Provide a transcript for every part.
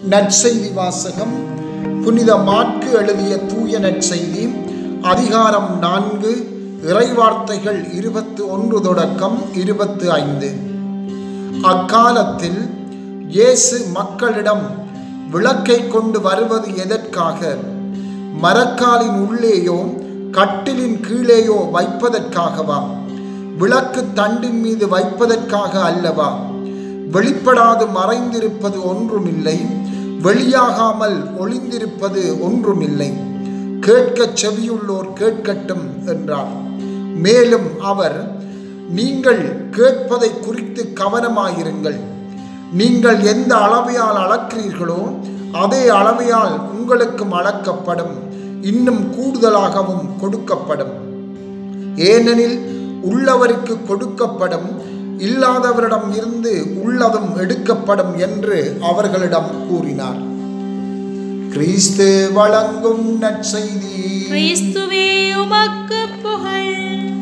நற்செய்தி வாசகம் புனித மாற்கு எழுதிய தூய நற்செய்தி அதிகாரம் நான்கு இறைவார்த்தைகள் இருபத்து ஒன்று தொடக்கம் இருபத்து ஐந்து அக்காலத்தில் இயேசு மக்களிடம் விளக்கை கொண்டு வருவது எதற்காக மரக்காலின் உள்ளேயோ கட்டிலின் கீழேயோ வைப்பதற்காகவா விளக்கு தண்டின் மீது வைப்பதற்காக அல்லவா வெளிப்படாது மறைந்திருப்பது ஒன்றுமில்லை வெளியாகாமல் ஒளிந்திருப்பது ஒன்றுமில்லை கேட்கச் செவியுள்ளோர் கேட்கட்டும் என்றார் மேலும் அவர் நீங்கள் கேட்பதை குறித்து கவனமாயிருங்கள் நீங்கள் எந்த அளவையால் அளக்கிறீர்களோ அதே அளவையால் உங்களுக்கும் அளக்கப்படும் இன்னும் கூடுதலாகவும் கொடுக்கப்படும் ஏனெனில் உள்ளவருக்கு கொடுக்கப்படும் இல்லாதவரிடம் இருந்து உள்ளதும் எடுக்கப்படும் என்று அவர்களிடம் கூறினார் கிறிஸ்து வழங்கும் நற்செய்தி கிறிஸ்துவே உமக்கு புகழ்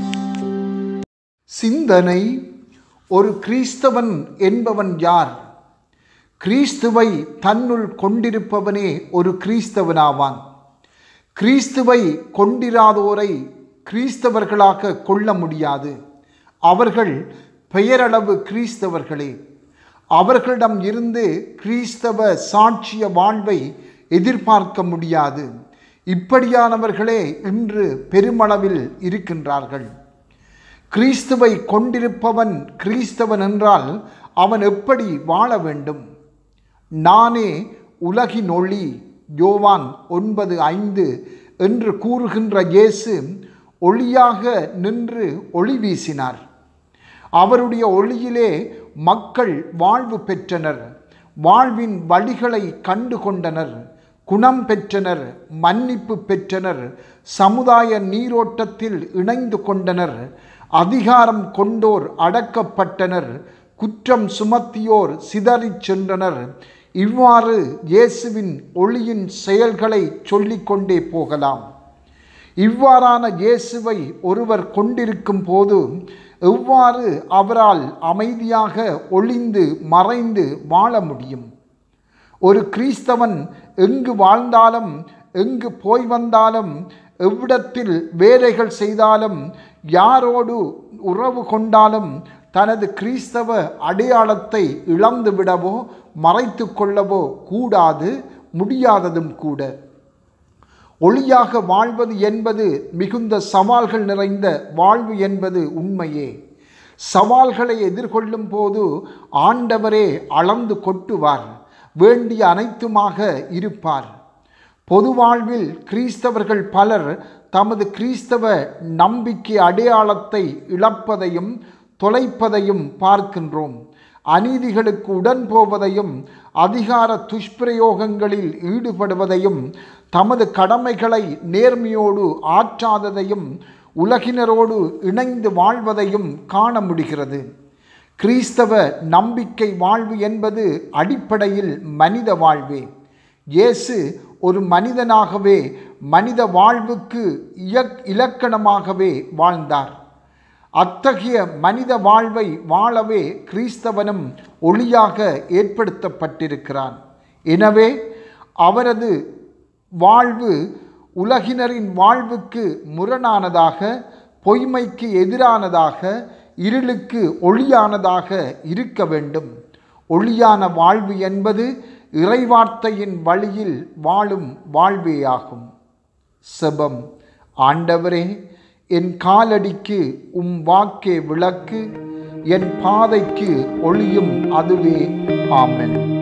சிந்தனை ஒரு கிறிஸ்தவன் என்பவன் யார் கிறிஸ்துவை தன்னுள் கொண்டிருப்பவனே ஒரு கிறிஸ்தவனாவான் கிறிஸ்துவை கொண்டிராதோரை கிறிஸ்தவர்களாக கொள்ள முடியாது அவர்கள் பெயரளவு கிறிஸ்தவர்களே அவர்களிடம் இருந்து கிறிஸ்தவ சாட்சிய வாழ்வை எதிர்பார்க்க முடியாது இப்படியானவர்களே இன்று பெருமளவில் இருக்கின்றார்கள் கிறிஸ்துவை கொண்டிருப்பவன் கிறிஸ்தவன் என்றால் அவன் எப்படி வாழ வேண்டும் நானே உலகின் ஒளி யோவான் ஒன்பது ஐந்து என்று கூறுகின்ற இயேசு ஒளியாக நின்று ஒளி வீசினார் அவருடைய ஒளியிலே மக்கள் வாழ்வு பெற்றனர் வாழ்வின் வழிகளை கண்டு கொண்டனர் குணம் பெற்றனர் மன்னிப்பு பெற்றனர் சமுதாய நீரோட்டத்தில் இணைந்து கொண்டனர் அதிகாரம் கொண்டோர் அடக்கப்பட்டனர் குற்றம் சுமத்தியோர் சிதறிச் சென்றனர் இவ்வாறு இயேசுவின் ஒளியின் செயல்களை சொல்லிக்கொண்டே போகலாம் இவ்வாறான இயேசுவை ஒருவர் கொண்டிருக்கும் போது எவ்வாறு அவரால் அமைதியாக ஒளிந்து மறைந்து வாழ முடியும் ஒரு கிறிஸ்தவன் எங்கு வாழ்ந்தாலும் எங்கு போய் வந்தாலும் எவ்விடத்தில் வேலைகள் செய்தாலும் யாரோடு உறவு கொண்டாலும் தனது கிறிஸ்தவ அடையாளத்தை இழந்து விடவோ மறைத்து கொள்ளவோ கூடாது முடியாததும் கூட ஒளியாக வாழ்வது என்பது மிகுந்த சவால்கள் நிறைந்த வாழ்வு என்பது உண்மையே சவால்களை எதிர்கொள்ளும் போது ஆண்டவரே அளந்து கொட்டுவார் வேண்டிய அனைத்துமாக இருப்பார் பொது வாழ்வில் கிறிஸ்தவர்கள் பலர் தமது கிறிஸ்தவ நம்பிக்கை அடையாளத்தை இழப்பதையும் தொலைப்பதையும் பார்க்கின்றோம் அநீதிகளுக்கு உடன் போவதையும் அதிகார துஷ்பிரயோகங்களில் ஈடுபடுவதையும் தமது கடமைகளை நேர்மையோடு ஆற்றாததையும் உலகினரோடு இணைந்து வாழ்வதையும் காண முடிகிறது கிறிஸ்தவ நம்பிக்கை வாழ்வு என்பது அடிப்படையில் மனித வாழ்வே இயேசு ஒரு மனிதனாகவே மனித வாழ்வுக்கு இயக் இலக்கணமாகவே வாழ்ந்தார் அத்தகைய மனித வாழ்வை வாழவே கிறிஸ்தவனும் ஒளியாக ஏற்படுத்தப்பட்டிருக்கிறான் எனவே அவரது வாழ்வு உலகினரின் வாழ்வுக்கு முரணானதாக பொய்மைக்கு எதிரானதாக இருளுக்கு ஒளியானதாக இருக்க வேண்டும் ஒளியான வாழ்வு என்பது இறைவார்த்தையின் வழியில் வாழும் வாழ்வேயாகும் செபம் ஆண்டவரே என் காலடிக்கு உம் வாக்கே விளக்கு என் பாதைக்கு ஒளியும் அதுவே ஆமென்